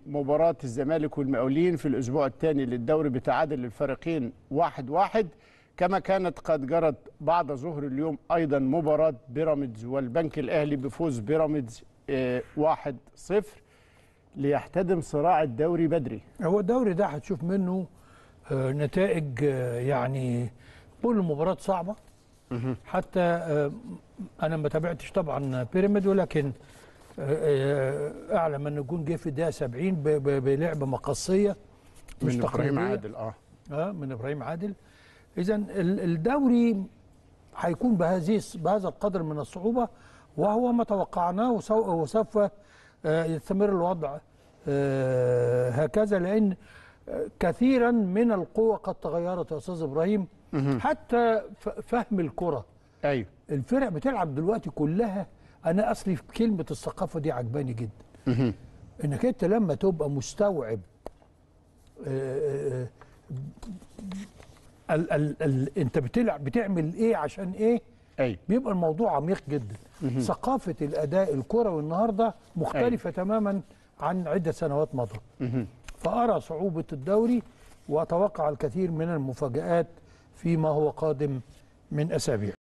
مباراة الزمالك والمقاولين في الأسبوع الثاني للدوري بتعادل الفريقين واحد واحد كما كانت قد جرت بعد ظهر اليوم أيضا مباراة بيراميدز والبنك الأهلي بفوز بيراميدز آه، واحد صفر ليحتدم صراع الدوري بدري هو الدوري ده هتشوف منه آه، نتائج آه، يعني كل مباراة صعبة حتى آه، انا ما تابعتش طبعا بيراميد ولكن آه، آه، اعلم ان الجون جه في الدقيقه 70 ب- ب- بلعبه مقصيه مش من إبراهيم تقليدية. عادل اه اه من ابراهيم عادل اذا ال- الدوري هيكون بهذه بهذا القدر من الصعوبه وهو ما توقعناه وسو- وسوف آه، يستمر الوضع آه، هكذا لان آه، كثيرا من القوى قد تغيرت يا استاذ ابراهيم حتى ف- فهم الكره أيوه الفرق بتلعب دلوقتي كلها انا اصلي في كلمه الثقافه دي عجباني جدا انك انت لما تبقى مستوعب آه، آه، ال ال ال انت بتلعب بتعمل ايه عشان ايه أيوه بيبقى الموضوع عميق جدا ثقافه الاداء الكروي النهارده مختلفه تماما عن عده سنوات مضت فارى صعوبه الدوري واتوقع الكثير من المفاجات فيما هو قادم من اسابيع